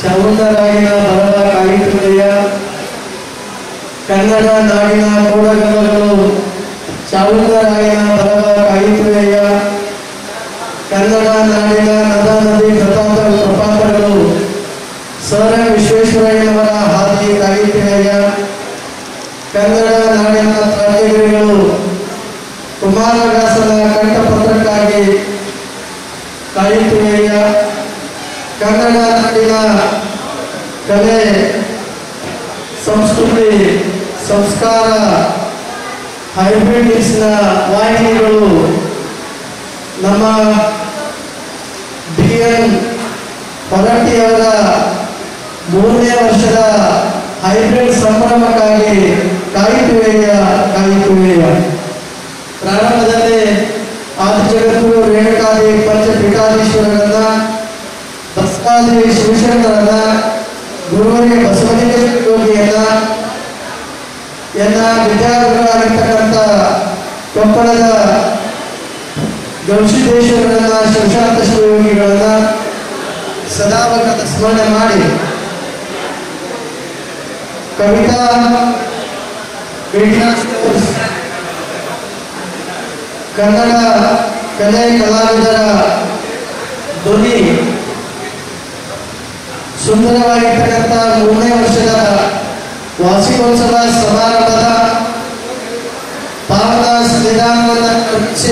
ಚಾಮುಂಡರಾಯನ ಬರದ ಕಾಯಿತುದಯ ಕನ್ನಡ ನಾಡಿನ ಕೂಡಗಲ್ಲಗಳು ಚಾಮುಂಡರಾಯನ ಬರದ ಕಾಯಿತುದಯ ಕನ್ನಡ ನಾಡಿನ ನದ ನದಿ ಪ್ರತಾಪ ಪ್ರಪಾತಗಳು ಸರ ವಿಶ್ವೇಶ್ವರಯ್ಯನವರ ಹಾದಿ ಕಾಯಿತುದಯ ಕನ್ನಡ ನಾಡಿನ ತ್ರಾಟಗಿರಿಗಳು ಕುಮಾರವ್ಯಾಸನ ಕಂಠಪತ್ರಕ್ಕಾಗಿ ಕಾಯುತ್ತಿವೆಯ ಕನ್ನಡ ನಾಡಿನ ಕಲೆ ಸಂಸ್ಕೃತಿ ಸಂಸ್ಕಾರ ಹೈಬ್ರಿಡ್ಸ್ನ ವಾಹಿನಿಗಳು ನಮ್ಮ ಡಿ ಎನ್ ಹೊರಟ್ಟಿಯವರ ಮೂರನೇ ವರ್ಷದ ಹೈಬ್ರಿಡ್ ಸಂಭ್ರಮಕ್ಕಾಗಿ ಕಾಯುತ್ತಿವೆಯ ಕಾಯುತ್ತಿವೆಯ ಪ್ರಾರಂಭದಲ್ಲಿ ಆದಿಜಗದ್ಗುರು ರೇಣುಕಾದಿ ಪಂಚಪೀಠಾಧೀಶ್ವರರನ್ನ ಬಸ್ಕಾದಿ ಶಿವಶರಣರನ್ನ ಗುರುವರಿಗೆ ಬಸವಲಿಂಗ ಯೋಗಿಯನ್ನ ಎನ್ನ ವಿದ್ಯಾರ್ಥಿಗಳಾಗಿರ್ತಕ್ಕಂಥ ಕೊಪ್ಪಳದ ಗವಿಸಿದ್ದೇಶ್ವರರನ್ನ ಶಿವಶಾಂತ ಶಿವಯೋಗಿಗಳನ್ನ ಸದಾವಕಾಲ ಸ್ಮರಣೆ ಮಾಡಿ ಕವಿತಾ ವಿಜ್ಞಾನ ಕನ್ನಡ ಕಲೆ ಕಲಾವಿದರ ಧ್ವನಿ ಸುಂದರವಾಗಿರ್ತಕ್ಕಂಥ ಮೂರನೇ ವರ್ಷದ ವಾರ್ಷಿಕೋತ್ಸವ ಸಮಾರಂಭದ ಪಾವನ ಸಂವಿಧಾನವನ್ನು ರಚಿಸಿ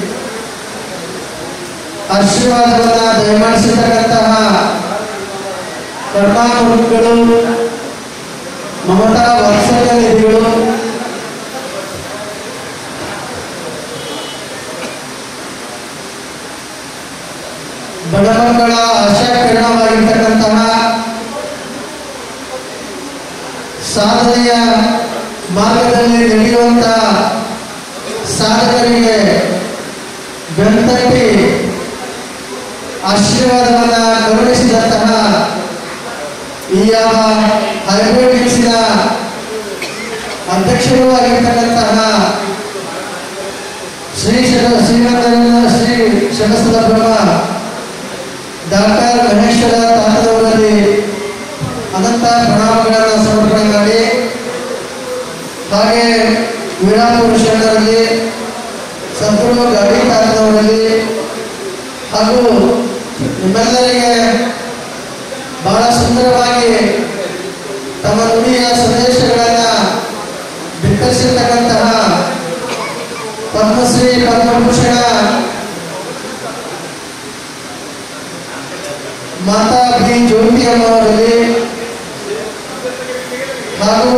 ಆಶೀರ್ವಾದವನ್ನು ದಯಮಾಡಿಸಿರ್ತಕ್ಕಂತಹ ಕರ್ಮಾಮೃತಗಳು ಮಮತಾ ವಾತ್ಸಲ್ಯ ನಿಧಿಗಳು ಬಡಮಕ್ಕಳ ಆಶಾಕಿರಣವಾಗಿರ್ತಕ್ಕಂತಹ ಸಾಧನೆಯ ಮಾರ್ಗದಲ್ಲಿ ನಡೆಯುವಂತಹ ಸಾಧಕರಿಗೆ ಬೆಂತಟ್ಟಿ ಆಶೀರ್ವಾದವನ್ನ ಕರುಣಿಸಿದಂತಹ ಈ ಯಾವ ಹೈಬ್ರಿಡ್ಸಿನ ಅಧ್ಯಕ್ಷರೂ ಆಗಿರ್ತಕ್ಕಂತಹ ಶ್ರೀ ಶರ ಶ್ರೀಮಂತರನ್ನ ಶ್ರೀ ಶರಸ್ವತ ಬ್ರಹ್ಮ ಡಾಕ್ಟರ್ ಮಹೇಶ್ವರ ತಾತದವರಲ್ಲಿ ಅನಂತ ಪ್ರಣಾಮಗಳನ್ನು ಸಮರ್ಪಣೆ ಮಾಡಿ ಹಾಗೆ ವೀರಾಪುರ ಶರಣರಲ್ಲಿ ಸದ್ಗುರು ಗಾಡಿ ತಾತದವರಲ್ಲಿ ಹಾಗೂ ನಿಮ್ಮೆಲ್ಲರಿಗೆ ಬಹಳ ಸುಂದರವಾಗಿ ತಮ್ಮ ನುಡಿಯ ಸಂದೇಶಗಳನ್ನು ಬಿತ್ತರಿಸಿರ್ತಕ್ಕಂತಹ ಪದ್ಮಶ್ರೀ ಪದ್ಮಭೂಷಣ ಮಾತಾ ಬಿ ಜ್ಯೋತಿ ಅಮ್ಮವರಲ್ಲಿ ಹಾಗೂ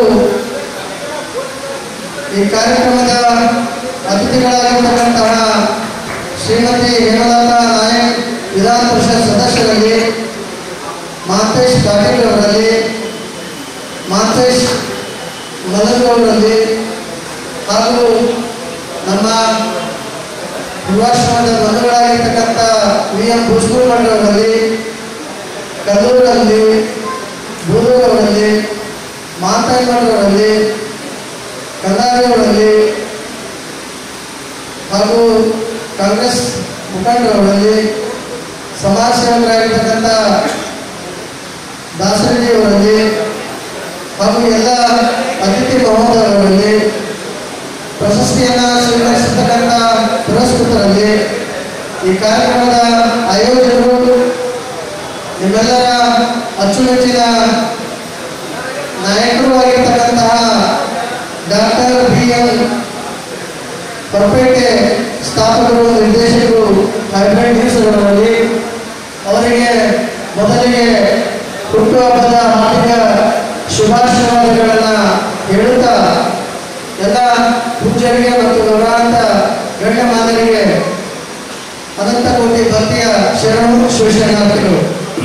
ಈ ಕಾರ್ಯಕ್ರಮದ ಅತಿಥಿಗಳಾಗಿರ್ತಕ್ಕಂತಹ ಶ್ರೀಮತಿ ಹೇಮಲತಾ ನಾಯಕ್ ವಿಧಾನ ಪರಿಷತ್ ಸದಸ್ಯರಲ್ಲಿ ಮಾತೇಶ್ ಪಾಟೀಲ್ ಅವರಲ್ಲಿ ಮಾತೇಶ್ ಮದನ್ ಅವರಲ್ಲಿ ಹಾಗೂ ನಮ್ಮ ಯುವಾಶ್ರಮದ ಬಂಧುಗಳಾಗಿರ್ತಕ್ಕಂಥ ವಿ ಎಂ ಭೂಸ್ಕೂರ್ಮಂಡವರಲ್ಲಿ ಕಲ್ಲೂರಲ್ಲಿ ಬೂದೂರವರಲ್ಲಿ ಮಾತಾಡ್ಮಂಡವರಲ್ಲಿ ಕಲ್ಲಾರಿಯವರಲ್ಲಿ ಹಾಗೂ ಕಾಂಗ್ರೆಸ್ ಮುಖಂಡರುಗಳಲ್ಲಿ ಸಮಾಜ ಸೇವಕರಾಗಿರ್ತಕ್ಕಂಥ ದಾಸರಜಿಯವರಲ್ಲಿ ಹಾಗೂ ಎಲ್ಲ ಅತಿಥಿ ಮಹೋದಯರಲ್ಲಿ ಪ್ರಶಸ್ತಿಯನ್ನ ಸ್ವೀಕರಿಸತಕ್ಕಂಥ ಪುರಸ್ಕೃತರಲ್ಲಿ ಈ ಕಾರ್ಯಕ್ರಮದ ಆಯೋಜಕರು ನಿಮ್ಮೆಲ್ಲರ ಅಚ್ಚುಮೆಚ್ಚಿನ ನಾಯಕರು ಆಗಿರ್ತಕ್ಕಂತಹ ಡಾಕ್ಟರ್ ಬಿ ಎಂ ಹೊರಪೇಟೆ ಸ್ಥಾಪಕರು ನಿರ್ದೇಶಕರು ಹೈಬ್ರಿಡ್ ನ್ಯೂಸ್ಗಳಲ್ಲಿ ಅವರಿಗೆ ಮೊದಲಿಗೆ ಹುಟ್ಟುಹಬ್ಬದ ಹಾರ್ದಿಕ ಶುಭಾಶೀರ್ವಾದಗಳನ್ನು ಹೇಳುತ್ತಾ ಎಲ್ಲ ಪೂಜ್ಯರಿಗೆ ಮತ್ತು ಗೌರವಾಂತ ಗಣ್ಯಮಾನರಿಗೆ ಅನಂತ ಕೋಟಿ ಭಕ್ತಿಯ ಶರಣು ಶಿವಶರಣಾರ್ಥಿಗಳು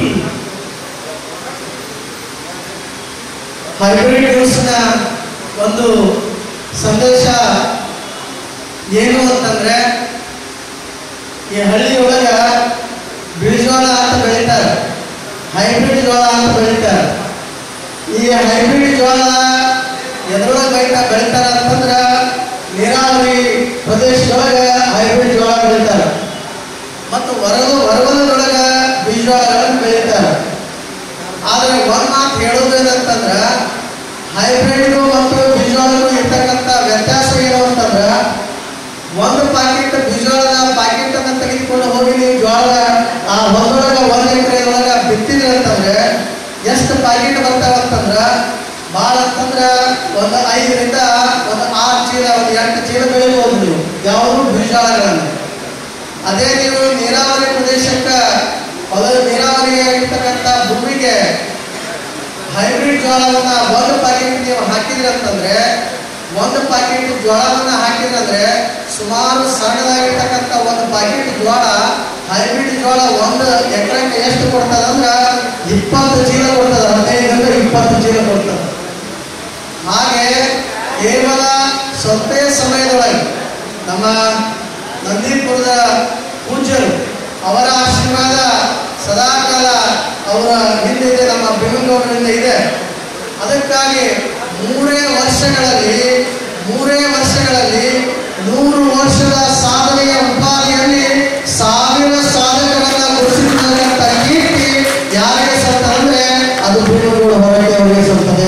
ಹೈಬ್ರಿಡ್ ನ್ಯೂಸ್ನ ಒಂದು ಸಂದೇಶ ಏನು ಅಂತಂದ್ರೆ ಈ ಹಳ್ಳಿಯೊಳಗ ಬಿಳಿಜೋಳ ಅಂತ ಬೆಳಿತಾರೆ ಹೈಬ್ರಿಡ್ ಜೋಳ ಅಂತ ಬೆಳಿತಾರೆ ಈ ಹೈಬ್ರಿಡ್ ಜೋಳ ಎದ್ರೊಳಗೆ ಬೆಳಿತಾ ಬೆಳಿತಾರ ಅಂತಂದ್ರ ನೀರಾವರಿ ಪ್ರದೇಶದೊಳಗ ಹೈಬ್ರಿಡ್ ಜೋಳ ಬೆಳಿತಾರೆ ಮತ್ತು ಹೊರಗು ಹೊರವಲದೊಳಗ ಬೀಜಗಳನ್ನು ಬೆಳಿತಾರೆ ಆದ್ರೆ ಒಂದ್ ಮಾತು ಹೇಳೋದು ಏನಂತಂದ್ರ ಹೈಬ್ರಿಡ್ ಮತ್ತು ಬಿಜೋಳಗೂ ಇರ್ತಕ್ಕಂಥ ವ್ಯತ್ಯಾಸ ಏನು ಅಂತಂದ್ರ ಒಂದು ಪಾಕೆಟ್ ಬಿಜೋಳದ ಪಾಕೆಟ್ ಅನ್ನ ತೆಗೆದುಕೊಂಡು ಹೋಗಿ ನೀವು ಜೋಳದ ಆ ಹೊಲದೊಳಗ ಒಂದ್ ಎಕರೆ ಒಳಗ ಬಿತ್ತಿದ್ರಿ ಅಂತಂದ್ರೆ ಎಷ್ಟು ಪಾಕೆಟ್ ಬರ್ತಾವಂತಂದ್ರ ಭಾಳ ಅಂತಂದ್ರ ಒಂದು ಐದರಿಂದ ಒಂದು ಆರು ಚೀಲ ಒಂದು ಎಂಟು ಚೀಲ ಬೆಳಿಬಹುದು ನೀವು ಯಾವುದು ಬೀಜಾಳಗಳನ್ನು ಅದೇ ನೀವು ನೀರಾವರಿ ಪ್ರದೇಶಕ್ಕೆ ಹೊಲ ನೀರಾವರಿ ಆಗಿರ್ತಕ್ಕಂಥ ಭೂಮಿಗೆ ಹೈಬ್ರಿಡ್ ಜೋಳವನ್ನ ಒಂದು ಪಾಕೆಟ್ ನೀವು ಹಾಕಿದ್ರಿ ಅಂತಂದ್ರೆ ಒಂದು ಪಾಕೆಟ್ ಜೋಳವನ್ನ ಹಾಕಿದ್ರಂದ್ರೆ ಸುಮಾರು ಸಣ್ಣದಾಗಿರ್ತಕ್ಕಂಥ ಒಂದು ಪಾಕೆಟ್ ಜೋಳ ಹೈಬ್ರಿಡ್ ಜೋಳ ಒಂದು ಎಕರೆಗೆ ಎಷ್ಟು ಕೊಡ್ತದ ಅಂದ್ರ ಇಪ್ಪತ್ತು ಚೀಲ ಕೊಡ್ತದ ಹದಿನೈದರಿಂದ ಇಪ್ಪತ್ತು ಚೀಲ ಕೊಡ್ತದ ಹಾಗೆ ಕೇವಲ ಸ್ವಲ್ಪ ಸಮಯದೊಳಗೆ ನಮ್ಮ ನಂದೀಪುರದ ಪೂಜ್ಯರು ಅವರ ಆಶೀರ್ವಾದ ಸದಾಕಾಲ ಅವರ ಹಿಂದೆ ಇದೆ ನಮ್ಮ ಭೀಮಗೌಡರಿಂದ ಇದೆ ಅದಕ್ಕಾಗಿ ಮೂರೇ ವರ್ಷಗಳಲ್ಲಿ ಮೂರೇ ವರ್ಷಗಳಲ್ಲಿ ನೂರು ವರ್ಷದ ಸಾಧನೆಯ ಉಪಾಧಿಯಲ್ಲಿ ಸಾವಿರ ಸಾಧಕರನ್ನ ಗುರುತಿಸಿದಂತ ಕೀರ್ತಿ ಯಾರಿಗೆ ಸತ್ತ ಅಂದ್ರೆ ಅದು ಭೀಮಗೌಡ ಹೊರಗೆ ಅವರಿಗೆ ಸಲ್ತದೆ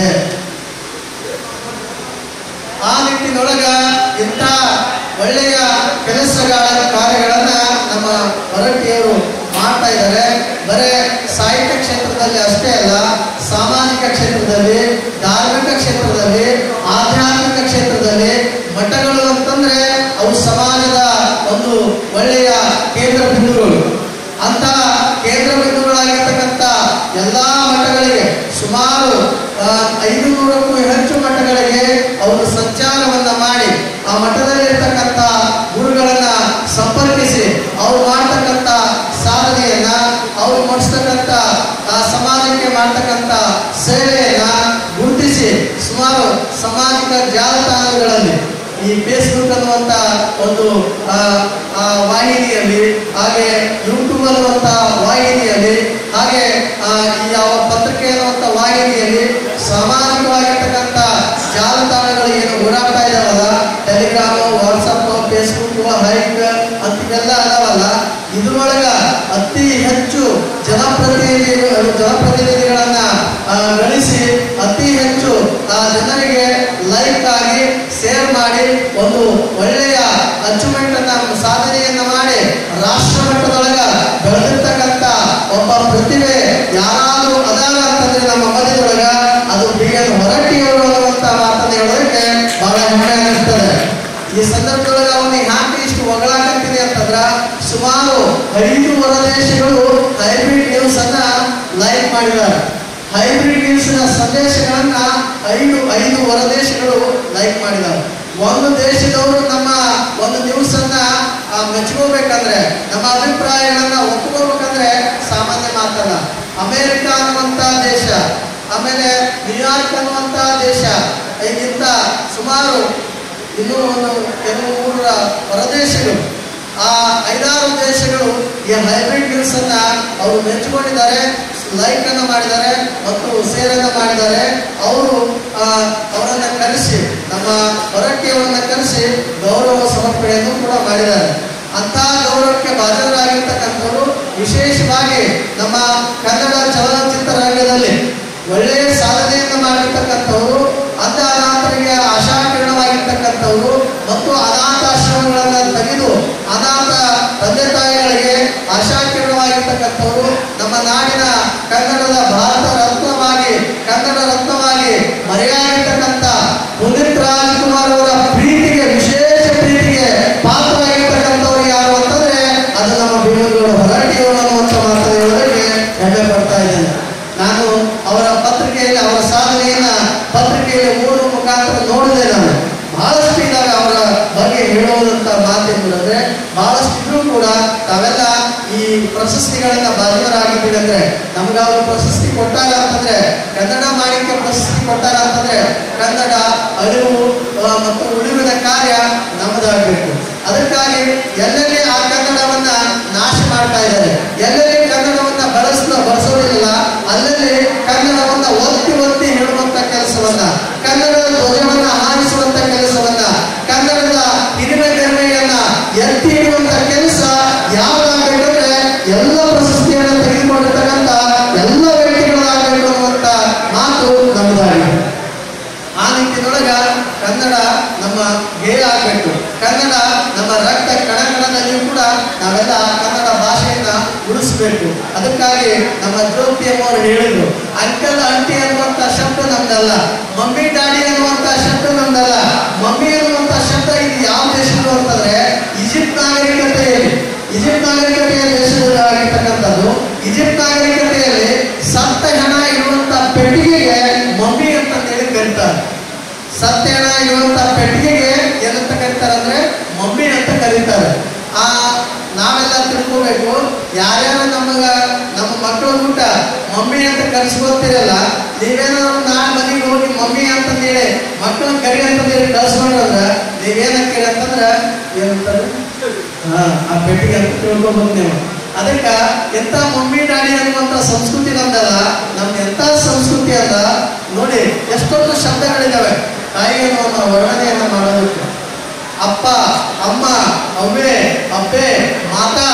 ಆ ನಿಟ್ಟಿನೊಳಗ ಇಂಥ ಒಳ್ಳೆಯ ಕೆಲಸಗಳ ಕಾರ್ಯಗಳನ್ನ ನಮ್ಮ ಹೊರಟಿಯವರು ಮಾಡ್ತಾ ಇದ್ದಾರೆ ಬರೇ ಸಾಹಿತ್ಯ ಕ್ಷೇತ್ರದಲ್ಲಿ ಅಷ್ಟೇ ಅಲ್ಲ ಸಾಮಾಜಿಕ ಕ್ಷೇತ್ರದಲ್ಲಿ ಧಾರ್ಮಿಕ ಕ್ಷೇತ್ರದಲ್ಲಿ ಆಧ್ಯಾತ್ಮಿಕ ಕ್ಷೇತ್ರದಲ್ಲಿ ಮಠಗಳು ಅಂತಂದ್ರೆ ಅವು ಸಮಾಜದ ಒಂದು ಒಳ್ಳೆಯ ಕೇಂದ್ರ ಬಿಂದುಗಳು ಅಂತ ಕೇಂದ್ರ ಬಿಂದುಗಳಾಗಿರ್ತಕ್ಕಂಥ ಎಲ್ಲಾ ಮಠಗಳಿಗೆ ಸುಮಾರು ಆ, ಐದು ನೂರಕ್ಕೂ ಹೆಚ್ಚು ಮಠಗಳಿಗೆ ಅವರು ಸಂಚಾರವನ್ನ ಮಾಡಿ ಆ ಮಠದಲ್ಲಿರ್ತಕ್ಕಂಥ ಗುರುಗಳನ್ನ ಸಂಪರ್ಕಿಸಿ ಅವ್ರು ಮಾಡ್ತಕ್ಕಂಥ ಸಾಧನೆಯನ್ನ ಅವ್ರು ಮಾಡಿಸ್ತಕ್ಕಂಥ ಆ ಸಮಾಜಕ್ಕೆ ಮಾಡ್ತಕ್ಕಂಥ ಸೇವೆಯನ್ನ ಗುರುತಿಸಿ ಸುಮಾರು ಸಾಮಾಜಿಕ ಜಾಲತಾಣಗಳಲ್ಲಿ ಈ ಫೇಸ್ಬುಕ್ ಅನ್ನುವಂತ ಒಂದು ಆ, ಆ ವಾಹಿನಿಯಲ್ಲಿ ಹಾಗೆ ಯೂಟ್ಯೂಬ್ ಅನ್ನುವಂತ ವಾಹಿನಿಯಲ್ಲಿ ಹಾಗೆ ಆ, ಈ ಯಾವ ಪತ್ರಿಕೆ ಅನ್ನುವಂತ ವಾಹಿನಿಯಲ್ಲಿ ಸಾಮಾಜಿಕವಾಗಿರ್ತಕ್ಕಂಥ ಜಾಲತಾಣಗಳು ಏನು ಓಡಾಡ್ತಾ ಇದಾವಲ್ಲ ಟೆಲಿಗ್ರಾಮ್ ವಾಟ್ಸಪ್ ಫೇಸ್ಬುಕ್ ಹೈಕ್ ಅಂತಿವೆಲ್ಲ ಅದಾವಲ್ಲ ಇದ್ರೊಳಗ ಅತಿ ಹೆಚ್ಚು ಜನಪ್ರತಿನಿಧಿಗಳು ಜನಪ್ರತಿನಿಧಿಗಳನ್ನ ಆ, ಗಳಿಸಿ ಅತಿ ಹೆಚ್ಚು ಆ ಜನರಿಗೆ ಲೈಕ್ ಆಗಿ ಶೇರ್ ಮಾಡಿ ಒಂದು ಒಳ್ಳೆಯ ಅಚೀವ್ಮೆಂಟ್ ಅನ್ನ ಸಾಧನೆಯನ್ನ ಮಾಡಿ ರಾಷ್ಟ್ರ ಮಟ್ಟದೊಳಗ ಬೆಳೆದಿರ್ತಕ್ಕಂಥ ಒಬ್ಬ ಪ್ರತಿಭೆ ಯಾರಾದ್ರೂ ಅದಾರ ಅಂತಂದ್ರೆ ನಮ್ಮ ಮಧ್ಯದೊಳಗ ಅದು ಬಿ ಎನ್ ಹೊರಟ್ಟಿಯವರು ಅನ್ನುವಂತ ಮಾತನ್ನ ಹೇಳೋದಕ್ಕೆ ಬಹಳ ಹೆಮ್ಮೆ ಅನಿಸ್ತದೆ ಈ ಸಂದರ್ಭದೊಳಗೆ ಅವನಿಗೆ ಹ್ಯಾಕೆ ಇಷ್ಟು ಹೊಗಳಾಕತ್ತೀನಿ ಅಂತಂದ್ರ ಸುಮಾರು ಐದು ಹೊರದೇಶಗಳು ಹೈಬ್ರಿಡ್ ನ್ಯೂಸ್ ಅನ್ನ ಲೈಕ್ ಮಾಡಿದ್ದಾರೆ ಹೈಬ್ರಿಡ್ ನ್ಯೂಸ್ ನ ಸಂದೇಶಗಳನ್ನ ಐದು ಐದು ಹೊರದೇಶಗಳು ಲೈಕ್ ಮಾಡಿದ್ದಾರೆ ಒಂದು ದೇಶದವರು ನಮ್ಮ ಒಂದು ನ್ಯೂಸ್ ಅನ್ನ ಆ, ಮೆಚ್ಕೋಬೇಕಂದ್ರೆ ನಮ್ಮ ಅಭಿಪ್ರಾಯಗಳನ್ನ ಒಪ್ಕೋಬೇಕಂದ್ರೆ ಸಾಮಾನ್ಯ ಮಾತಲ್ಲ ಅಮೆರಿಕ ಅನ್ನುವಂತ ದೇಶ ಆಮೇಲೆ ನ್ಯೂಯಾರ್ಕ್ ಅನ್ನುವಂತ ದೇಶ ಇಂಥ ಸುಮಾರು ಇನ್ನೂ ಒಂದು ಕೆಲವು ಮೂರರ ಹೊರದೇಶಗಳು ಆ ಐದಾರು ದೇಶಗಳು ಈ ಹೈಬ್ರಿಡ್ ನ್ಯೂಸ್ ಅನ್ನ ಅವರು ಮೆಚ್ಚಿಕೊಂಡಿದ್ದಾರೆ ಲೈಕ್ ಅನ್ನ ಮಾಡಿದ್ದಾರೆ ಮತ್ತು ಶೇರ್ ಅನ್ನ ಮಾಡಿದ್ದಾರೆ ಅವರು ಆ, ಅವರನ್ನ ಕರೆಸಿ ನಮ್ಮ ಹೊರಟ್ಟಿಯವರನ್ನ ಕರೆಸಿ ಗೌರವ ಸಮರ್ಪಣೆಯನ್ನು ಕೂಡ ಮಾಡಿದ್ದಾರೆ ಅಂತ ಗೌರವಕ್ಕೆ ಬಾಧ್ಯರಾಗಿರ್ತಕ್ಕಂಥವರು ವಿಶೇಷವಾಗಿ ನಮ್ಮ ಕನ್ನಡ ಚಲನಚಿತ್ರ ರಂಗದಲ್ಲಿ ಒಳ್ಳೆಯ ಸಾಧನೆಯನ್ನು ಮಾಡಿರ್ತಕ್ಕಂಥವರು ಅಂಧ ಅನಾಥರಿಗೆ ಆಶಾಕಿರಣವಾಗಿರ್ತಕ್ಕಂಥವರು ಮತ್ತು ಅನಾಥಾಶ್ರಮಗಳನ್ನ ತೆಗೆದು ಅನಾಥ ತಂದೆ ತಾಯಿಗಳಿಗೆ ಆಶಾಕಿರಣವಾಗಿರ್ತಕ್ಕಂಥವರು ನಮ್ಮ ನಾಡಿನ ಕನ್ನಡದ ಭಾರತ ರತ್ನವಾಗಿ ಕನ್ನಡ ರತ್ನವಾಗಿ ಮರೆಯಾಗಿರ್ತಕ್ಕಂಥ ಪುನೀತ್ ರಾಜ್ಕುಮಾರ್ ಅವರ ಪ್ರೀತಿಗೆ ವಿಶೇಷ ಪ್ರೀತಿಗೆ ಪಾತ್ರರಾಗಿರ್ತಕ್ಕಂಥವ್ರು ಯಾರು ಅಂತಂದ್ರೆ ಅದು ನಮ್ಮ ಭೀಮಗೌಡ ಹೊರಟಿಯವರು ಅನ್ನುವಂಥ ಮಾತನ್ನು ಹೇಳೋದಕ್ಕೆ ಹೆಮ್ಮೆ ಪಡ್ತಾ ಇದ್ದೇನೆ ನಾನು ಅವರ ಪತ್ರಿಕೆಯಲ್ಲಿ ಅವರ ಸಾಧನೆಯನ್ನ ಪತ್ರಿಕೆಯಲ್ಲಿ ಓದುವ ಮುಖಾಂತರ ನೋಡಿದೆ ನಾನು ಬಹಳಷ್ಟು ಇದ್ದಾವೆ ಅವರ ಬಗ್ಗೆ ಹೇಳುವುದಂತ ಮಾತೇನಂದ್ರೆ ಬಹಳಷ್ಟು ಇದ್ರೂ ಕೂಡ ತಾವೆಲ್ಲ ಈ ಪ್ರಶಸ್ತಿಗಳನ್ನ ಬಾಧ್ಯರಾಗಿದ್ದೀವಿ ಅಂದ್ರೆ ನಮ್ಗೆ ಅವರು ಪ್ರಶಸ್ತಿ ಕೊಟ್ಟಾರ ಅಂತಂದ್ರೆ ಕನ್ನಡ ಮಾಣಿಕ್ಯ ಪ್ರಶಸ್ತಿ ಕೊಟ್ಟಾರ ಅಂತಂದ್ರೆ ಕನ್ನಡ ಅರಿವು ಆ, ಮತ್ತು ಉಳಿವಿನ ಕಾರ್ಯ ನಮ್ಮದಾಗಬೇಕು ಅದಕ್ಕಾಗಿ ಎಲ್ಲೆಲ್ಲಿ ಆ ಕನ್ನಡವನ್ನ ನಾಶ ಮಾಡ್ತಾ ಇದ್ದಾರೆ ಎಲ್ಲೆಲ್ಲಿ ಕನ್ನಡವನ್ನ ಬಳಸ ಬಳಸೋದಿಲ್ಲ ಅಲ್ಲಲ್ಲಿ ಕನ್ನಡವನ್ನ ಒತ್ತಿ ಒತ್ತಿ ಹೇಳುವಂತ ಕೆಲಸವನ್ನ ಕನ್ನಡದ ಧ್ವಜವನ್ನ ಹಾರಿಸುವಂತ ಕೆಲಸವನ್ನ ಕನ್ನಡದ ಹಿರಿಮೆ ಬೆರಿಮೆಯನ್ನ ಎತ್ತಿ ಇಡುವಂತ ಕೆಲಸ ಯಾವ್ದಾಗಬೇಕಂದ್ರೆ ಎಲ್ಲ ಪ್ರಶಸ್ತಿಯನ್ನ ತೆಗೆದುಕೊಂಡಿರ್ತಕ್ಕಂಥ ಎಲ್ಲ ವ್ಯಕ್ತಿಗಳಾಗಬೇಕು ಕನ್ನಡ ನಮ್ಮ ಗೇಯ ಆಗಬೇಕು ಕನ್ನಡ ನಮ್ಮ ರಕ್ತ ಕಣ ಕಣದಲ್ಲಿಯೂ ಕೂಡ ನಾವೆಲ್ಲ ಆ ಕನ್ನಡ ಭಾಷೆಯನ್ನ ಉಳಿಸ್ಬೇಕು ಅದಕ್ಕಾಗಿ ನಮ್ಮ ದ್ರೌಪದಿ ಅವರು ಹೇಳಿದ್ರು ಅಂಕಲ್ ಅಂಟಿ ಅನ್ನುವಂತ ಶಬ್ದ ನಮ್ದಲ್ಲ ಮಮ್ಮಿ ಡ್ಯಾಡಿ ಅನ್ನುವಂತ ಶಬ್ದ ನಮ್ದಲ್ಲ ಮಮ್ಮಿ ಅನ್ನುವಂತ ಶಬ್ದ ಇದು ಯಾವ ದೇಶದ್ದು ಅಂತಂದ್ರೆ ಈಜಿಪ್ಟ್ ನಾಗರಿಕತೆಯಲ್ಲಿ ಈಜಿಪ್ಟ್ ನಾಗರಿಕತೆಯ ದೇಶದಲ್ಲಿ ಆಗಿರ್ತಕ್ಕಂಥದ್ದು ಈಜಿಪ್ಟ್ ನಾಗರಿಕತೆಯಲ್ಲಿ ಸತ್ತ ಹಣ ಇರುವಂತ ಪೆಟ್ಟಿಗೆಗೆ ಮಮ್ಮಿ ಅಂತ ಹೇಳಿ ಕರೀತಾರೆ ಸತ್ಯ ಹಣ ಇರುವಂತ ಪೆಟ್ಟಿಗೆಗೆ ಏನಂತ ಕರೀತಾರೆ ಅಂದ್ರೆ ಮಮ್ಮಿ ಅಂತ ಕರೀತಾರೆ ಆ ನಾವೆಲ್ಲ ತಿಳ್ಕೋಬೇಕು ಯಾರ್ಯಾರು ನಮಗ ನಮ್ಮ ಮಕ್ಕಳು ಊಟ ಮಮ್ಮಿ ಅಂತ ಕರೆಸ್ಕೊತಿರಲ್ಲ ನೀವೇನಾದ್ರು ನಾಳೆ ಮನೆಗೆ ಹೋಗಿ ಮಮ್ಮಿ ಅಂತಂದೇಳಿ ಮಕ್ಕಳನ್ನ ಕರಿ ಅಂತಂದೇಳಿ ಕಳ್ಸ್ಕೊಂಡ್ರಂದ್ರ ನೀವೇನಂತ ಕೇಳಿ ಅಂತಂದ್ರ ಏನಂತಾರೆ ಹಾ ಆ ಪೆಟ್ಟಿಗೆ ಅಂತ ತಿಳ್ಕೊಬೇಕು ನೀವು ಅದಕ್ಕ ಎಂತ ಮಮ್ಮಿ ಡ್ಯಾಡಿ ಅನ್ನುವಂತ ಸಂಸ್ಕೃತಿ ನಮ್ದಲ್ಲ ನಮ್ದು ಎಂತ ಸಂಸ್ಕೃತಿ ಅಲ್ಲ ನೋಡಿ ಎಷ್ಟೊಂದು ಶಬ್ದಗಳಿದಾವೆ ತಾಯಿ ಅನ್ನುವಂತ ವರ್ಣನೆಯನ್ನ ಮಾಡೋದಕ್ಕೆ ಅಪ್ಪ ಅಮ್ಮ ಅವ್ವೆ ಅಬ್ಬೆ ಮಾತಾ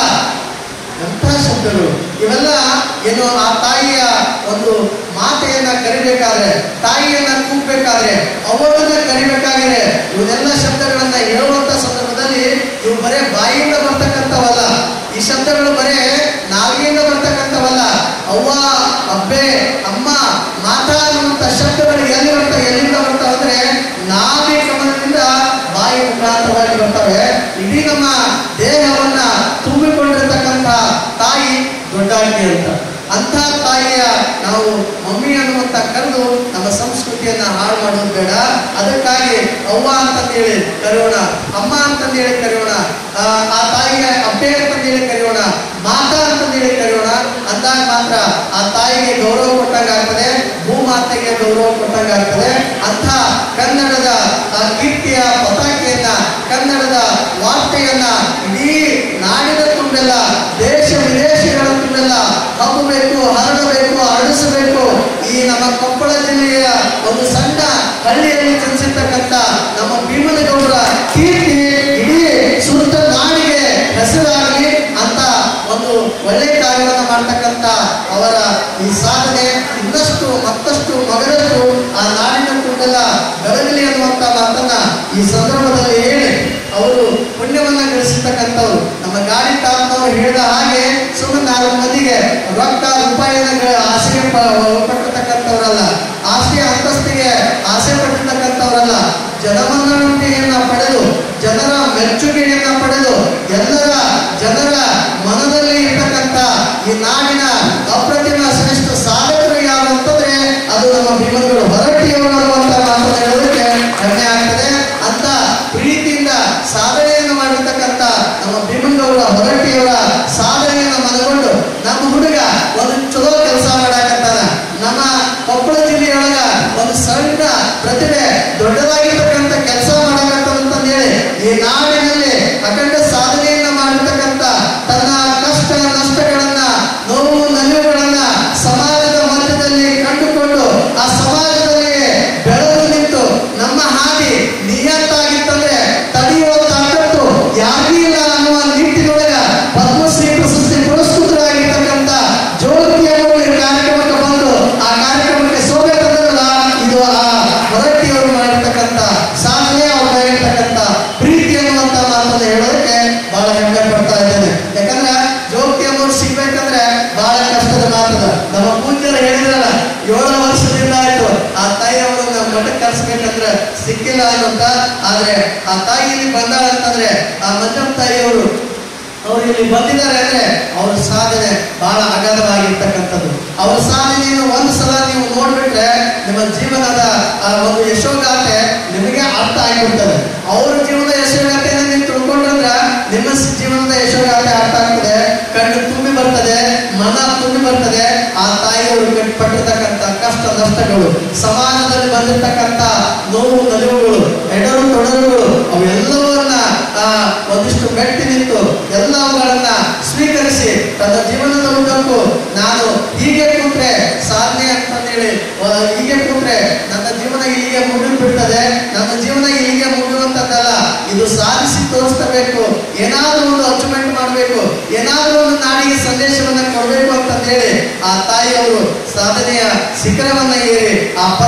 ಎಂಥ ಶಬ್ದಗಳು ಇವೆಲ್ಲ ಏನು ಆ ತಾಯಿಯ ಒಂದು ಮಾತೆಯನ್ನ ಕರಿಬೇಕಾದ್ರೆ ತಾಯಿಯನ್ನ ಕೂಗ್ಬೇಕಾದ್ರೆ ಅವಳನ್ನ ಕರಿಬೇಕಾದ್ರೆ ಇವನ್ನೆಲ್ಲ ಶಬ್ದಗಳನ್ನ ಹೇಳುವಂತ ಸಂದರ್ಭದಲ್ಲಿ ಇವು ಬರೇ ಬಾಯಿಯಿಂದ ಬರ್ತಕ್ಕಂಥವಲ್ಲ ಈ ಶಬ್ದಗಳು ಬರೇ ನಾಲ್ಗೆಯಿಂದ ಬರ್ತಕ್ಕಂಥವಲ್ಲ ಅವ್ವ ಅಬ್ಬೆ ಅಮ್ಮ ಮಾತಾ ಅನ್ನುವಂತ ಶಬ್ದಗಳು ಎಲ್ಲಿ ಬರ್ತಾವೆ ಎಲ್ಲಿಂದ ಬರ್ತಾವೆ ಅಂದ್ರೆ ನಾಭಿ ಕಮಲದಿಂದ ಬಾಯಿ ಮುಖಾಂತರವಾಗಿ ಬರ್ತವೆ ಇಡೀ ನಮ್ಮ ದೇಹವನ್ನ ತುಂಬಿಕೊಂಡಿರ್ತಕ್ಕಂಥ ತಾಯಿ ದೊಡ್ಡಾಗಿ ಅಂತ ಅಂಥ ತಾಯಿಯ ನಾವು ಮಮ್ಮಿ ಅನ್ನುವಂತ ಕರೆದು ನಮ್ಮ ಸಂಸ್ಕೃತಿಯನ್ನ ಹಾಳು ಮಾಡೋದು ಬೇಡ ಅದಕ್ಕಾಗಿ ಅವ್ವ ಅಂತಂದೇಳಿ ಕರೆಯೋಣ ಅಮ್ಮ ಅಂತಂದೇಳಿ ಕರೆಯೋಣ ಆ, ಆ ತಾಯಿಯ ಅಬ್ಬೆ ಅಂತಂದೇಳಿ ಕರೆಯೋಣ ಮಾತಾ ಅಂತಂದೇಳಿ ಕರೆಯೋಣ ಅಂದಾಗ ಮಾತ್ರ ಆ ತಾಯಿಗೆ ಗೌರವ ಕೊಟ್ಟಂಗ ಆಗ್ತದೆ ಭೂಮಾತೆಗೆ ಗೌರವ ಕೊಟ್ಟಂಗ ಆಗ್ತದೆ ಅಂಥ ಕನ್ನಡದ ಆ ಕೀರ್ತಿಯ ಪತಾಕೆಯನ್ನ ಕನ್ನಡದ ವಾರ್ತೆಯನ್ನ ಇಡೀ ನಾಡಿನ ತುಂಬೆಲ್ಲ ದೇಶ ವಿದೇಶಗಳ ತುಂಬೆಲ್ಲ ಹಬ್ಬಬೇಕು ಹರಡಬೇಕು ಹರಡಿಸಬೇಕು ಈ ನಮ್ಮ ಕೊಪ್ಪಳ ಜಿಲ್ಲೆಯ ಒಂದು ಸಣ್ಣ ಹಳ್ಳಿಯಲ್ಲಿ ಜನಿಸಿರ್ತಕ್ಕಂಥ ನಮ್ಮ ಭೀಮನಗೌಡರ ಕೀರ್ತಿ ಇಡೀ ಸುತ್ತ ನಾಡಿಗೆ ಹೆಸರಾಗಲಿ ಅಂತ ಒಂದು ಒಳ್ಳೆಯ ಕಾರ್ಯವನ್ನು ಮಾಡ್ತಕ್ಕಂಥ ಅವರ ಈ ಸಾಧನೆ ಇನ್ನಷ್ಟು ಮತ್ತಷ್ಟು ಮಗದಷ್ಟು ಆ ನಾಡಿನ ತುಂಬೆಲ್ಲ ಬೆಳಗಲಿ ಅನ್ನುವಂತ ಮಾತನ್ನ ಈ ಸಂದರ್ಭದಲ್ಲಿ ಹೇಳಿ ಅವರು ಪುಣ್ಯವನ್ನ ಗಳಿಸಿರ್ತಕ್ಕಂಥವ್ರು ನಮ್ಮ ಗಾಡಿ ತಾತನವರು ಹೇಳಿದ ಹಾಗೆ ಸುಮ್ಮನೆ ನಾಲ್ಕು ಮಂದಿಗೆ ರೊಕ್ಕ ರೂಪಾಯಿನ ಆಸೆ ಪಟ್ಟಿರ್ತಕ್ಕಂಥವ್ರಲ್ಲ ಆಸ್ತಿ ಅಂತಸ್ತಿಗೆ ಆಸೆ ಪಟ್ಟಿರ್ತಕ್ಕಂಥವ್ರಲ್ಲ ಜನಮನ್ನಣೆಯನ್ನ ಪಡೆದು ಜನರ ಮೆಚ್ಚುಗೆಯನ್ನ ಪಡೆದು ಎಲ್ಲರ ಜನರ ಮನದಲ್ಲಿ ಇರ್ತಕ್ಕಂಥ ಈ ನಾಡಿನ ಅಪ್ರತಿಮ ಶ್ರೇಷ್ಠ ಸಾಧಕರು ಯಾರು ಅಂತಂದ್ರೆ ಅದು ನಮ್ಮ ಭೀಮನಗಳು ಹೊರಟಿಯವರು ಅನ್ನುವಂತ ಮಾತನ್ನು ಹೇಳೋದಕ್ಕೆ ಹೆಮ್ಮೆ ಆಗ್ತದೆ ಅಂತ ಪ್ರೀತಿಯಿಂದ ಸಾಧನೆಯನ್ನು ಮಾಡಿರ್ತಕ್ಕಂಥ ನಮ್ಮ ಭೀಮನಗೌಡ ಹೊರಟ್ಟಿಯವರ ಸಾಧನೆಯನ್ನು ಮನಗೊಂಡು ನಮ್ಮ ಹುಡುಗ ಒಂದು ಚಲೋ ಕೆಲಸ ಮಾಡಾಕತ್ತಾನ ನಮ್ಮ ಕೊಪ್ಪಳ ಜಿಲ್ಲೆಯೊಳಗ ಒಂದು ಸಣ್ಣ ಪ್ರತಿಭೆ ದೊಡ್ಡದಾಗಿರ್ತಕ್ಕಂಥ ಕೆಲಸ ಮಾಡಾಕತ್ತಂತ ಹೇಳಿ ಈ ನಾಡಿನಲ್ಲಿ ಅಖಂಡ ಸಾಧನೆಯನ್ನ ಮಾಡಿರ್ತಕ್ಕಂಥ ತನ್ನ ಕಷ್ಟ ನಷ್ಟಗಳನ್ನ ನೋವು ನಲಿವುಗಳನ್ನ ಸಮಾಜದ ಮಧ್ಯದಲ್ಲಿ ಕಂಡುಕೊಂಡು ಆ ಸಮಾಜದಲ್ಲಿ ಬೆಳೆದು ನಿಂತು ನಮ್ಮ ಹಾದಿ ನಿಯತ್ತಾಗಿತ್ತಂದ್ರೆ ತಡೆಯುವ ತಾಕತ್ತು ಯಾರಿಗೂ ಇಲ್ಲ ಅನ್ನುವ ನಿಟ್ಟಿನೊಳಗ ಪದ್ಮಶ್ರೀ ಪ್ರಶಸ್ತಿ ಪುರಸ್ಕೃತರಾಗಿರ್ತಕ್ಕಂಥ ಜ್ಯೋತಿಯವರು ಈ ಕಾರ್ಯಕ್ರಮಕ್ಕೆ ಬಂದು ಆ ಕಾರ್ಯಕ್ರಮಕ್ಕೆ ಶೋಭೆ ತಂದ್ರಲ್ಲ ಇದು ಆ ಹೊರಟ್ಟಿಯವರು ಮಾಡಿರ್ತಕ್ಕಂಥ ಸಾಧನೆ ಅವ್ರು ಮಾಡಿರ್ತಕ್ಕಂಥ ಪ್ರೀತಿ ಅನ್ನುವಂತ ಮಾತನ್ನು ಹೇಳೋದಕ್ಕೆ ಬಹಳ ಹೆಮ್ಮೆ ಪಡ್ತಾ ಇದ್ದೇನೆ ಯಾಕಂದ್ರೆ ಜ್ಯೋತಿಯವರು ಸಿಗ್ಬೇಕಂದ್ರೆ ಬಹಳ ಕಷ್ಟದ ಮಾತದ ನಮ್ಮ ಪೂಜ್ಯರು ಹೇಳಿದ್ರಲ್ಲ ಏಳು ವರ್ಷದಿಂದ ಆಯ್ತು ಆ ತಾಯಿಯವರು ನಾವು ಮಠಕ್ಕೆ ಕರ್ಸ್ಬೇಕಂದ್ರೆ ಸಿಕ್ಕಿಲ್ಲ ಅನ್ನುವಂತ ಆದ್ರೆ ಆ ತಾಯಿ ಇಲ್ಲಿ ಬಂದಾಳ ಅಂತಂದ್ರೆ ಆ ಮಂಜಮ್ಮ ತಾಯಿಯವರು ಅವ್ರು ಇಲ್ಲಿ ಬಂದಿದ್ದಾರೆ ಅಂದ್ರೆ ಅವ್ರ ಸಾಧನೆ ಬಹಳ ಅಗಾಧವಾಗಿರ್ತಕ್ಕಂಥದ್ದು ಅವ್ರ ಸಾಧನೆಯನ್ನು ಒಂದು ಸಲ ನೀವು ನೋಡ್ಬಿಟ್ರೆ ನಿಮ್ಮ ಜೀವನದ ಆ ಒಂದು ಯಶೋಗಾಥೆ ನಿಮಗೆ ಅರ್ಥ ಆಗಿಬಿಡ್ತದೆ ಅವ್ರ ಜೀವನದ ಯಶೋಗಾಥೆಯನ್ನು ನೀವು ತಿಳ್ಕೊಂಡ್ರಂದ್ರ ನಿಮ್ಮ ಸ- ಜೀವನದ ಯಶೋಗಾಥೆ ಅರ್ಥ ಆಗ್ತದೆ ಕಣ್ಣು ತುಂಬಿ ಬರ್ತದೆ ಮನ ತುಂಬಿ ಬರ್ತದೆ ಆ ತಾಯಿಯವರು ಕಟ್- ಪಟ್ಟಿರ್ತಕ್ಕಂಥ ಕಷ್ಟ ನಷ್ಟಗಳು ಸಮಾಜದಲ್ಲಿ ಬಂದಿರತಕ್ಕಂಥ ನೋವು ನಲಿವುಗಳು ಎಡರು ತೊಡರುಗಳು ಅವೆಲ್ಲವನ್ನ ಆ ಒಂದಿಷ್ಟು ಮೆಟ್ಟಿ ನಿಂತು ಎಲ್ಲವುಗಳನ್ನ ಸ್ವೀಕರಿಸಿ ತನ್ನ ಜೀವನದ ಉದ್ದಕ್ಕೂ ನಾನು ಹೀಗೆ ಕೂತ್ರೆ ಸಾಧನೆ ಅಂತಂದೇಳಿ ಆ, ಹೀಗೆ ಕೂತ್ರೆ ನನ್ನ ಜೀವನ ಇಲ್ಲಿಗೆ ಮುಗಿದು ಬಿಡ್ತದೆ ನನ್ನ ಜೀವನ ಇಲ್ಲಿಗೆ ಮುಗಿಯುವಂತದ್ದಲ್ಲ ಇದು ಸಾಧಿಸಿ ತೋರಿಸಬೇಕು ಏನಾದ್ರೂ ಒಂದು ಅಚೀವ್ಮೆಂಟ್ ಮಾಡಬೇಕು ಏನಾದ್ರೂ ಒಂದು ನಾಡಿಗೆ ಸಂದೇಶವನ್ನ ಕೊಡಬೇಕು ಅಂತಂದೇಳಿ ಆ ತಾಯಿಯವರು ಸಾಧನೆಯ ಶಿಖರವನ್ನ ಏರಿ ಆ ಪದ್ಮಶ್ರೀ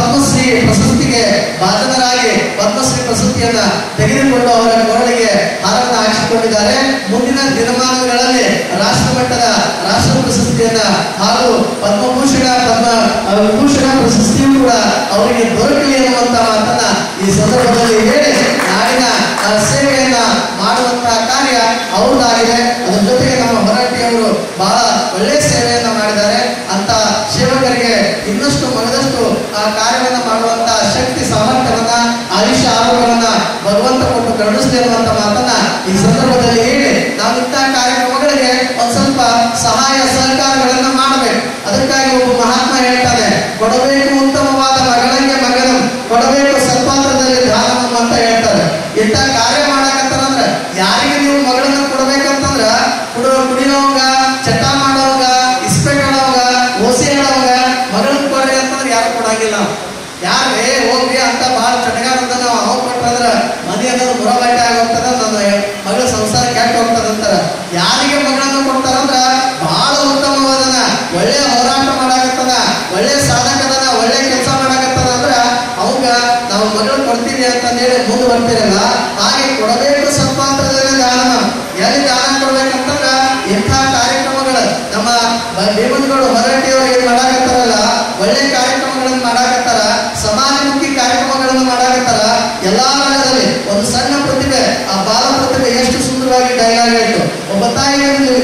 ಪದ್ಮಶ್ರೀ ಪ್ರಶಸ್ತಿಗೆ ಭಾಜನರಾಗಿ ಪದ್ಮಶ್ರೀ ಪ್ರಶಸ್ತಿಯನ್ನ ತೆಗೆದುಕೊಂಡು ಅವರ ಕೊರಳಿಗೆ ಹಾರವನ್ನು ಹಾಕಿಸಿಕೊಂಡಿದ್ದಾರೆ ಮುಂದಿನ ದಿನಮಾನಗಳಲ್ಲಿ ರಾಷ್ಟ್ರ ಮಟ್ಟದ ರಾಷ್ಟ್ರ ಪ್ರಶಸ್ತಿಯನ್ನ ಹಾಗೂ ಪದ್ಮಭೂಷಣ ಪದ್ಮ ಆ, ವಿಭೂಷಣ ಪ್ರಶಸ್ತಿಯೂ ಕೂಡ ಅವರಿಗೆ ದೊರಕಲಿ ಎನ್ನುವಂತ ಮಾತನ್ನ ಈ ಸಂದರ್ಭದಲ್ಲಿ ಹೇಳಿ ನಾಡಿನ ಆ, ಸೇವೆಯನ್ನ ಮಾಡುವಂತಹ ಕಾರ್ಯ ಅವ್ರದ್ದಾಗಿದೆ ಅದರ ಜೊತೆಗೆ ನಮ್ಮ ಹೊರಟ್ಟಿಯವರು ಬಹಳ ಒಳ್ಳೆಯ ಸೇವೆಯನ್ನ ಮಾಡಿದ್ದಾರೆ ಅಂತ ಸೇವಕರಿಗೆ ಇನ್ನಷ್ಟು ಮಗದಷ್ಟು ಆ ಕಾರ್ಯವನ್ನ ಮಾಡುವಂತ ಶಕ್ತಿ ಸಾಮರ್ಥ್ಯವನ್ನ ಆಯುಷ್ಯ ಆರೋಗ್ಯವನ್ನ ಭಗವಂತ ಕೊಟ್ಟು ಕರುಣಿಸಲಿ ಅನ್ನುವಂತ ಮಾತನ್ನ ಈ ಸಂದರ್ಭದಲ್ಲಿ ಹೇಳಿ ನಾವು ಇಂತಹ ಕಾರ್ಯಕ್ರಮಗಳಿಗೆ ಒಂದ್ ಸ್ವಲ್ಪ ಸಹಾಯ ಸಹಕಾರಗಳನ್ನ ಮಾಡಬೇಕು ಅದಕ್ಕಾಗಿ ಒಬ್ಬ ಮಹಾತ್ಮ ಹೇಳ್ತಾನೆ ಕೊಡಬೇಕು ಉತ್ತಮವಾದ ಮಗಳಂಗೆ ಮಗನು ಕೊಡಬೇಕು ಸತ್ಪಾತ್ರದಲ್ಲಿ ದಾನವನ್ನು ಅಂತ ಹೇಳ್ತಾರೆ ಇಂಥ ಕಾರ್ಯ ಮಾಡಕತ್ತಾರಂದ್ರ ಯಾರಿಗೆ ನೀವು ಮಗಳನ್ನ ಕೊಡ್ಬೇಕಂತಂದ್ರ ಕುಡ ಕುಡಿಯೋವಾಗ ಚಟ ಮಾಡೋವಾಗ ಇಸ್ಪೆ ಮಾಡೋವಾಗ ಓಸಿ ಹೇಳೋವಾಗ ಮಗಳನ್ನ ಕೊಡ್ರಿ ಅಂತಂದ್ರೆ ಯಾರು ಕೊಡಂಗಿಲ್ಲ ಯಾರೇ ಹೋಗ್ರಿ ಅಂತ ಬಹಳ ಚಟಗಾರದ ನಾವು ಅವ್ ಕೊಟ್ಟಂದ್ರ ಮನೆ ಅನ್ನೋದು ಮುರಬಾಟಿ ಆಗೋಗ್ತದ ನನ್ನ ಮಗಳ ಸಂಸಾರ ಕೆಟ್ಟ ಹೋಗ್ತದ ಅಂತಾರ ಯಾರಿಗೆ ಮಗಳನ್ನ ಕೊಡ್ತಾರಂದ್ರ ಬಹಳ ಉತ್ತಮವಾದನ ಒಳ್ಳೆ ಹೋರಾಟ ಮಾಡಾಕತ್ತದ ಒಳ್ಳೆ ಸಾಧಕದನ ಒಳ್ಳೆ ಕೆಲಸ ಮಾಡಾಕತ್ತದ ಅಂದ್ರ ಅವಾಗ ನಾವು ಮಗಳು ಕೊಡ್ತೀವಿ ಅಂತ ಹೇಳಿ ಮುಂದೆ ಬರ್ತಿರಲ್ಲ ಹಾಗೆ ಕೊಡಬೇಕು ಸತ್ಪಾತ್ರದಲ್ಲಿ ದಾನ ಎಲ್ಲಿ ದಾನ ಕೊಡ್ಬೇಕಂತಂದ್ರ ಇಂಥ ಕಾರ್ಯಕ್ರಮಗಳು ನಮ್ಮ ಭೀಮನ್ಗಳು ಹೊರಟಿಯವರು ಏನ್ ಮಾಡಾಕತ್ತಾರಲ್ಲ ಒಳ್ಳೆ ಕಾರ್ಯಕ್ರಮಗಳನ್ನು ಮಾಡಾಕತ್ತಾರ ಸಮಾಜಮುಖಿ ಕಾರ್ಯಕ್ರಮಗಳನ್ನು ಮಾಡಾಕತ್ತಾರ ಎಲ್ಲಾ ರಂಗದಲ್ಲಿ ಒಂದು ಸಣ್ಣ ಪ್ರತಿಭೆ ಆ ಬಾಲ ಪ್ರತಿಭೆ ಎಷ್ಟು ಸುಂದರವಾಗಿ ಡೈಲಾಗ್ ಆಯ್ತು ಒಬ್ಬ ತಾಯಿ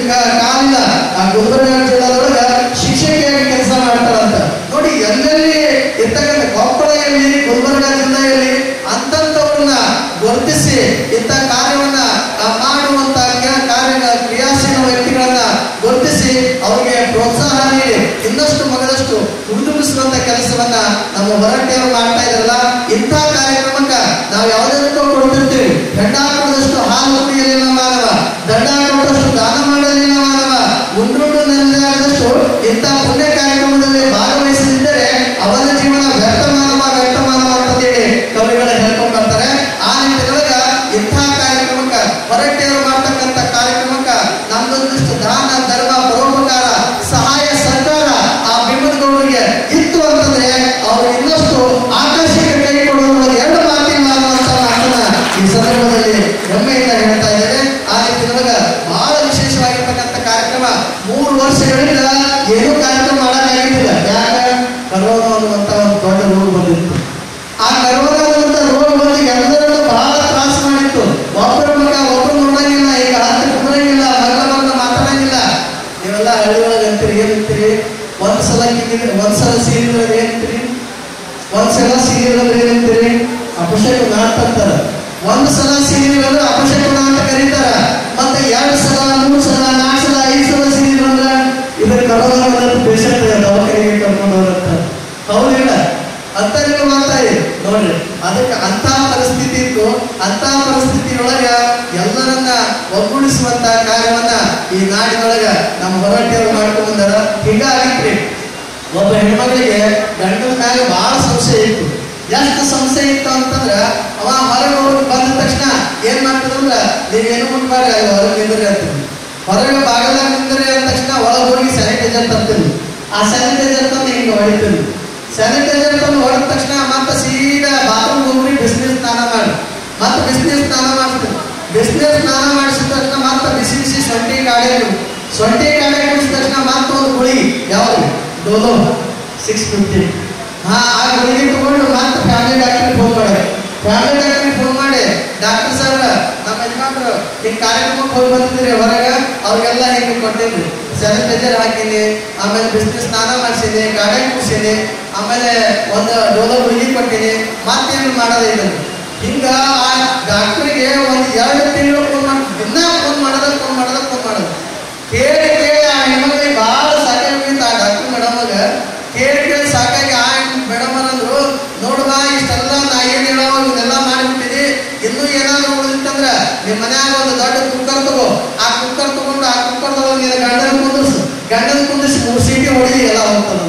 ಕಾಲಿನ ಆ ಗುಲ್ಬರ್ಗ ಜಿಲ್ಲಾದೊಳಗ ಶಿಕ್ಷಕಿಯಾಗಿ ಕೆಲಸ ಮಾಡ್ತಾರಂತ ನೋಡಿ ಎಲ್ಲೆಲ್ಲಿ ಇರ್ತಕ್ಕಂಥ ಕೊಪ್ಪಳದಲ್ಲಿ ಗುಲ್ಬರ್ಗ ಜಿಲ್ಲೆಯಲ್ಲಿ ಅಂತಂತವ್ರನ್ನ ಗುರುತಿಸಿ ಇಂಥ ಕಾರ್ಯವನ್ನ ಆ, ಮಾಡುವಂತ ಕ- ಕಾರ್ಯ ಕ್ರಿಯಾಶೀಲ ವ್ಯಕ್ತಿಗಳನ್ನ ಗುರುತಿಸಿ ಅವರಿಗೆ ಪ್ರೋತ್ಸಾಹ ನೀಡಿ ಇನ್ನಷ್ಟು ಮಗದಷ್ಟು ಹುರಿದುಂಬಿಸುವಂತ ಕೆಲಸವನ್ನ ನಮ್ಮ ಹೊರಟಿಯವರು ಮಾಡ್ತಾ ಇದ್ರಲ್ಲ ಇಂಥ ಕಾರ್ಯಕ್ರಮಕ್ಕ ನಾವು ಯಾವುದಕ್ಕೂ ಕೊಡ್ತಿರ್ತೀವಿ ದಂಡ ಹಾಕಿದಷ್ಟು ಹಾಲು ಕುಡಿಯಲಿಲ್ಲ ಮಾನವ ದಂಡ ಕೊಟ್ಟಷ್ಟು ದಾನ ಮಾಡಲಿಲ್ಲ ಮಾನವ ಉಂಡುಂಡು ನೆಲೆಯಾದಷ್ಟು ಇಂಥ ಪುಣ್ಯ ಕಾರ್ಯಕ್ರಮದಲ್ಲಿ ಭಾಗವಹಿಸದಿದ್ದರೆ ಅವನ ಜೀವನ ವ್ಯರ್ಥ ಮಾನವ ವ್ಯರ್ಥ ಮಾನವ ಅಂತೇಳಿ ಕವಿಗಳ ಹೇಳ್ಕೊಂಡ್ ಬರ್ತಾರೆ ಆ ನಿಟ್ಟಿನೊಳಗ ಇಂಥ ಕಾರ್ಯಕ್ರಮಕ್ಕ ಹೊರಟಿಯವರು ಮಾಡ್ತಕ್ಕಂಥ ಕಾರ್ಯಕ್ರಮಕ್ಕ ನಮ್ದೊಂದಿಷ್ಟು ದಾನ ಧರ್ಮ ಪರೋಪಕಾರ ಸಹಾಯ ಸರ್ಕಾರ ಆ ಬಿಮ್ಮನಗೌಡರಿಗೆ ಇತ್ತು ಅಂತಂದ್ರೆ ಅವರು ಇನ್ನಷ್ಟು ಆಕಾಶಕ್ಕೆ ಕೈ ಕೊಡುವ ಎರಡು ಮಾತಿಲ್ಲ ಅನ್ನುವಂತ ಮಾತನ್ನ ಈ ಸಂದರ್ಭದಲ್ಲಿ ಹೆಮ್ಮೆಯಿಂದ ಹೇಳ್ತಾ ಇದ್ದೇವೆ ಆ ನಿಟ್ಟಿನೊಳಗ ಬಹಳ ವಿಶೇಷವಾಗಿರ್ತಕ್ಕಂಥ ಕಾರ್ಯಕ್ರಮ ಮೂರು ವರ್ಷಗಳಿಂದ ಏನೂ ಕಾರ್ಯಕ್ರಮ ಮಾಡಕ್ಕಾಗಿದ್ದಿಲ್ಲ ಯಾಕೆ ಕರೋನಾ ಅನ್ನುವಂತ ಒಂದು ದೊಡ್ಡ ರೋಗ ಬಂದಿತ್ತು ಆ ಕರೋನಾ ಅನ್ನುವಂತ ರೋಗ ಬಂದು ಎಲ್ಲರನ್ನು ಬಹಳ ತ್ರಾಸ ಮಾಡಿತ್ತು ಒಬ್ಬರ ಮಗ ಒಬ್ಬರು ನೋಡಂಗಿಲ್ಲ ಈಗ ಹತ್ತು ಕುಂದ್ರಂಗಿಲ್ಲ ಮಗಳ ಮಗನ ಮಾತಾಡಂಗಿಲ್ಲ ನೀವೆಲ್ಲ ಹಳ್ಳಿ ಒಳಗೆ ಅಂತೀರಿ ಏನಂತೀರಿ ಒಂದ್ ಸಲ ಕಿಂದಿದ್ರೆ ಒಂದ್ ಸಲ ಸೀರಿದ್ರೆ ಏನಂತೀರಿ ಒಂದ್ ಸಲ ಸೀರಿದ್ರೆ ಏನಂತೀರಿ ಅಭಿಷೇಕ ನಾಟ ಅಂತಾರ ಒಂದ್ ಸಲ ಸೀರಿದ್ರೆ ಅಭಿಷೇಕ ಅಂತ ಕರೀತಾರ ಮತ್ತೆ ಎರಡ್ ಸಲ ಮೂರ್ ಸಲ ನಾಲ್ಕು ಸಲ ಐದ್ ಸಲ ಸೀರಿದ್ರೆ ಇದ್ರ ಕರೋನಾ ಪೇಷಂಟ್ ದವಾಖಾನೆಗೆ ಕರ್ಕೊಂಡು ಹೋಗ್ತಾರೆ ಹೌದಿಲ್ಲ ಅಂತರಿಗೂ ಮಾತಾಡಿ ನೋಡ್ರಿ ಅದಕ್ಕೆ ಅಂತ ಪರಿಸ್ಥಿತಿ ಇತ್ತು ಅಂತ ಪರಿಸ್ಥಿತಿಯೊಳಗ ಎಲ್ಲರನ್ನ ಒಗ್ಗೂಡಿಸುವಂತ ಕಾರ್ಯವನ್ನ ಈ ನಾಡಿನೊಳಗ ನಮ್ಮ ಹೊರಟಿಯವರು ಮಾಡ್ಕೊಂಡು ಬಂದಾರ ಹೀಗಾಗಿತ್ರಿ ಒಬ್ಬ ಹೆಣ್ಮಗಳಿಗೆ ಗಂಡನ ಮ್ಯಾಗ ಬಹಳ ಸಂಶಯ ಇತ್ತು ಎಷ್ಟು ಸಂಶಯ ಇತ್ತು ಅಂತಂದ್ರ ಅವ ಹೊರಗೆ ಹೋಗಿ ಬಂದ ತಕ್ಷಣ ಏನ್ ಮಾಡ್ತದಂದ್ರ ನೀವೇನು ಮುಟ್ಬಾರ್ರಿ ಅಲ್ಲಿ ಹೊರಗೆ ನಿಂದ್ರಿ ಅಂತೀನಿ ಹೊರಗೆ ಬಾಗಲಾಗ ನಿಂದ್ರಿ ಅಂದ ತಕ್ಷಣ ಒಳಗೆ ಹೋಗಿ ಸ್ಯಾನಿಟೈಸರ್ ತರ್ತೀನಿ ಆ ಸ್ಯಾನಿಟೈಸರ್ ತಂದು ಹಿಂಗೆ ಹೊಡಿತೀನಿ ಸ್ಯಾನಿಟೈಸರ್ ತಂದು ಹೊಡೆದ ತಕ್ಷಣ ಮತ್ತೆ ಸೀದಾ ಬಾತ್ರೂಮ್ ಹೋಗ್ರಿ ಬಿಸಿನೀರ್ ಸ್ನಾನ ಮಾಡಿ ಮತ್ತೆ ಬಿಸಿನೀರ್ ಸ್ನಾನ ಮಾಡ್ತೀನಿ ಬಿಸಿನೀರ್ ಸ್ನಾನ ಮಾಡಿಸಿದ ತಕ್ಷಣ ಮತ್ತೆ ಬಿಸಿ ಬಿಸಿ ಸೊಂಟಿ ಗಾಡಿ ಸೊಂಟಿ ಗಾಡಿ ಕುಡಿಸಿದ ತಕ್ಷಣ ಮತ್ತೆ ಒಂದು ಗುಳಿ ಯಾವ್ದು ಡೋಲೋ ಸಿಕ್ಸ್ ಫಿಫ್ಟಿ ಹಾ ಆ ಗುಳಿಗೆ ತಗೊಂಡು ಮತ್ತೆ ಫ್ಯಾಮಿಲಿ ಡಾಕ್ಟರ್ ಫೋನ್ ಮಾಡಿ ಫ್ಯಾಮಿಲಿ ಡಾಕ್ಟರ್ ಫೋನ್ ಮಾಡಿ ಡಾಕ್ಟರ್ ಸರ್ ನಮ್ಮ ಯಜಮಾನ್ರು ಹಿಂಗ್ ಕಾರ್ಯಕ್ರಮಕ್ಕೆ ಹೋಗಿ ಬಂದಿದ್ರಿ ಹೊರಗೆ ಅವ್ರಿಗೆಲ್ಲ ಹಿಂಗೆ ಕೊಟ್ಟಿದ್ರಿ ಸ್ಯಾನಿಟೈಸರ್ ಹಾಕಿನಿ ಆಮೇಲೆ ಬಿಸಿನೀರ್ ಸ್ನಾನ ಮಾಡಿಸಿನಿ ಗಾಡಿ ಕುಡಿಸೀನಿ ಆಮೇಲೆ ಒಂದು ಡೋಲೋ ಗುಳಿಗೆ ಕೊಟ್ಟಿನಿ ಮತ್ತೇನು ಮಾಡೋದು ಇದನ್ನು ಹಿಂಗ ಆ ಡಾಕ್ಟರ್ಗೆ ಒಂದು ಎರಡು ತಿಂಗಳು ಫೋನ್ ಮಾಡಿ ದಿನ ಫೋನ್ ಮಾಡೋದ ಫೋನ್ ಮಾಡೋದ ಫೋನ್ ಮಾಡೋದು ಕೇಳಿ ಕೇಳಿ ಆ ಹೆಣ್ಮಗಳಿಗೆ ಭಾಳ ಸಾಕಾಗಿತ್ತು ಆ ಡಾಕ್ಟರ್ ಮೇಡಮ್ಗ ಕೇಳಿ ಕೇಳಿ ಸಾಕಾಗಿ ಆ ಮೇಡಮ್ ಅಂದ್ರು ನೋಡುವ ಇಷ್ಟೆಲ್ಲ ನಾ ಏನ್ ಹೇಳೋ ಇದೆಲ್ಲ ಮಾಡಿಬಿಟ್ಟಿನಿ ಇನ್ನೂ ಏನಾದ್ರು ಉಳಿದಿತ್ತಂದ್ರ ನಿಮ್ಮ ಮನ್ಯಾಗ ಒಂದು ದೊಡ್ಡ ಕುಕ್ಕರ್ ತಗೋ ಆ ಕುಕ್ಕರ್ ತಗೊಂಡು ಆ ಕುಕ್ಕರ್ ತಗೊಂಡು ನಿನ್ನ ಗಂಡನ ಕುಂದಿರ್ಸು ಗಂಡನ ಕುಂದಿರ್ಸಿ ಮೂರು ಸೀಟಿ ಹೊಡಿ ಎಲ್ಲ ಹೋಗ್ತದ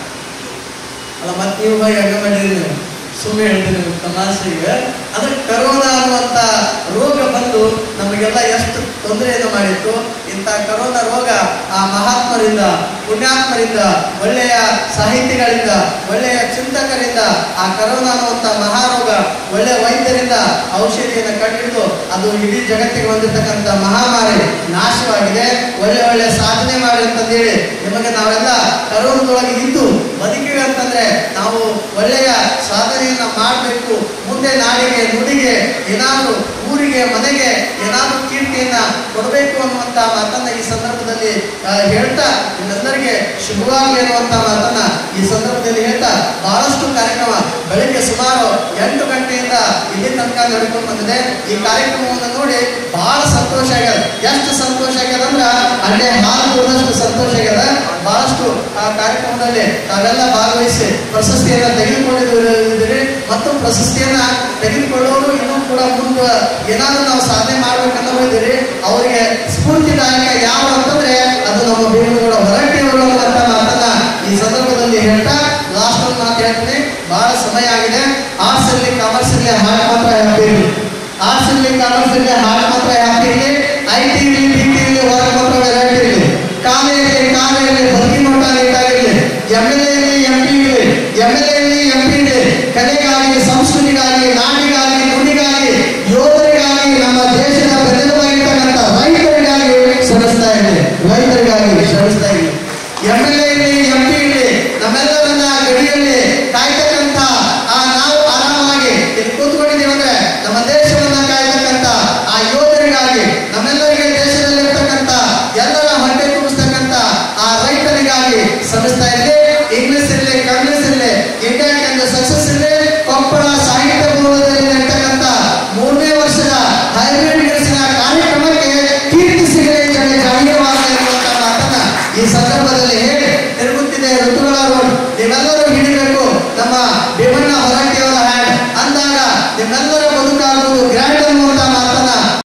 ಅಲ್ಲ ಮತ್ತೆ ನೀವು ಹೋಗಿ ಹಂಗ ಮಾಡಿರಿ ನೀವು ಸುಮ್ಮನೆ ಹೇಳ್ತೀನಿ ನಿಮ್ಗೆ ತಮಾಷೆಗೆ ಅಂದ್ರೆ ಕರೋನಾ ಅನ್ನುವಂತ ರೋಗ ಬಂದು ನಮಗೆಲ್ಲ ಎಷ್ಟು ತೊಂದರೆಯನ್ನು ಮಾಡಿತ್ತು ಇಂಥ ಕರೋನಾ ರೋಗ ಆ ಮಹಾತ್ಮರಿಂದ ಪುಣ್ಯಾತ್ಮರಿಂದ ಒಳ್ಳೆಯ ಸಾಹಿತಿಗಳಿಂದ ಒಳ್ಳೆಯ ಚಿಂತಕರಿಂದ ಆ ಕರೋನಾ ಅನ್ನುವಂತ ಮಹಾರೋಗ ಒಳ್ಳೆ ವೈದ್ಯರಿಂದ ಔಷಧಿಯನ್ನು ಕಂಡುಹಿಡಿದು ಅದು ಇಡೀ ಜಗತ್ತಿಗೆ ಬಂದಿರತಕ್ಕಂಥ ಮಹಾಮಾರಿ ನಾಶವಾಗಿದೆ ಒಳ್ಳೆ ಒಳ್ಳೆ ಸಾಧನೆ ಮಾಡಿ ಅಂತಂದೇಳಿ ನಿಮಗೆ ನಾವೆಲ್ಲ ಕರೋನದೊಳಗೆ ಇದ್ದು ಬದುಕಿವೆ ಅಂತಂದ್ರೆ ನಾವು ಒಳ್ಳೆಯ ಸಾಧನೆಯನ್ನ ಮಾಡಬೇಕು ಮುಂದೆ ನಾಡಿಗೆ ನುಡಿಗೆ ಏನಾದ್ರು ಊರಿಗೆ ಮನೆಗೆ ಏನಾದ್ರು ಕೀರ್ತಿಯನ್ನ ಕೊಡಬೇಕು ಅನ್ನುವಂತ ಮಾತನ್ನ ಈ ಸಂದರ್ಭದಲ್ಲಿ ಆ, ಹೇಳ್ತಾ ನಿಮ್ಮೆಲ್ಲರಿಗೆ ಶುಭವಾಗಲಿ ಅನ್ನುವಂತ ಮಾತನ್ನ ಈ ಸಂದರ್ಭದಲ್ಲಿ ಹೇಳ್ತಾ ಬಹಳಷ್ಟು ಕಾರ್ಯಕ್ರಮ ಬೆಳಿಗ್ಗೆ ಸುಮಾರು ಎಂಟು ಗಂಟೆಯಿಂದ ಇಲ್ಲಿ ತನಕ ನಡ್ಕೊಂಡು ಬಂದಿದೆ ಈ ಕಾರ್ಯಕ್ರಮವನ್ನು ನೋಡಿ ಬಹಳ ಸಂತೋಷ ಆಗ್ಯದ ಎಷ್ಟು ಸಂತೋಷ ಆಗ್ಯದ ಅಂದ್ರ ಅಲ್ಲೇ ಹಾಲು ಕೊಡೋಷ್ಟು ಸಂತೋಷ ಆಗ್ಯದ ಬಹಳಷ್ಟು ಆ ಕಾರ್ಯಕ್ರಮದಲ್ಲಿ ತಾವೆಲ್ಲ ಭಾಗವಹಿಸಿ ಪ್ರಶಸ್ತಿಯನ್ನ ತೆಗೆದುಕೊಂಡಿದ್ದೀರಿ ಮತ್ತು ಪ್ರಶಸ್ತಿಯನ್ನ ತೆಗೆದುಕೊಳ್ಳೋರು ಇನ್ನೂ ಕೂಡ ಮುಂದೆ ಏನಾದ್ರೂ ನಾವು ಸಾಧನೆ ಮಾಡ್ಬೇಕಂತ ಹೋಗಿದ್ದೀರಿ ಅವರಿಗೆ ಸ್ಫೂರ್ತಿದಾಯಕ ಯಾವ ಅಂತಂದ್ರೆ ಅದು ನಮ್ಮ ಬೇಲೂರು ಹೊರಟಿಯವರು ಅನ್ನುವಂತ ಮಾತನ್ನ ಈ ಸಂದರ್ಭದಲ್ಲಿ ಹೇಳ್ತಾ ಲಾಸ್ಟ್ ಒಂದು ಮಾತು ಹೇಳ್ತೀನಿ ಬಹಳ ಸಮಯ ಆಗಿದೆ ಆರ್ಟ್ಸ್ ಇರಲಿ ಕಾಮರ್ಸ್ ಇರಲಿ ಹಾರ್ಟ್ ಮಾತ್ರ ಹ್ಯಾಪಿ ಇರಲಿ ಆರ್ಟ್ಸ್ ಇರಲಿ ಕಾಮರ್ಸ್ ಇರಲಿ ಹಾರ್ಟ್ ಮಾತ್ರ ಹ್ಯಾಪಿ ಇರಲಿ ಐ ಟಿ ಇರಲಿ ಬಿ ಟಿ ಇರಲಿ ವರ್ಕ್ ಮಾತ್ರ ವೆರೈಟಿ ಇರಲಿ ಕಾಲೇ ಇರಲಿ ಕಾಲೇ ಇರಲಿ ಬದುಕಿ ಮಟ್ಟ ನೀಟಾಗಿರಲಿ ಎಮ್ ಎಲ್ ಎ ಇರಲಿ ಎಂ ಪಿ ಇರಲಿ ಎಮ್ ಎಲ್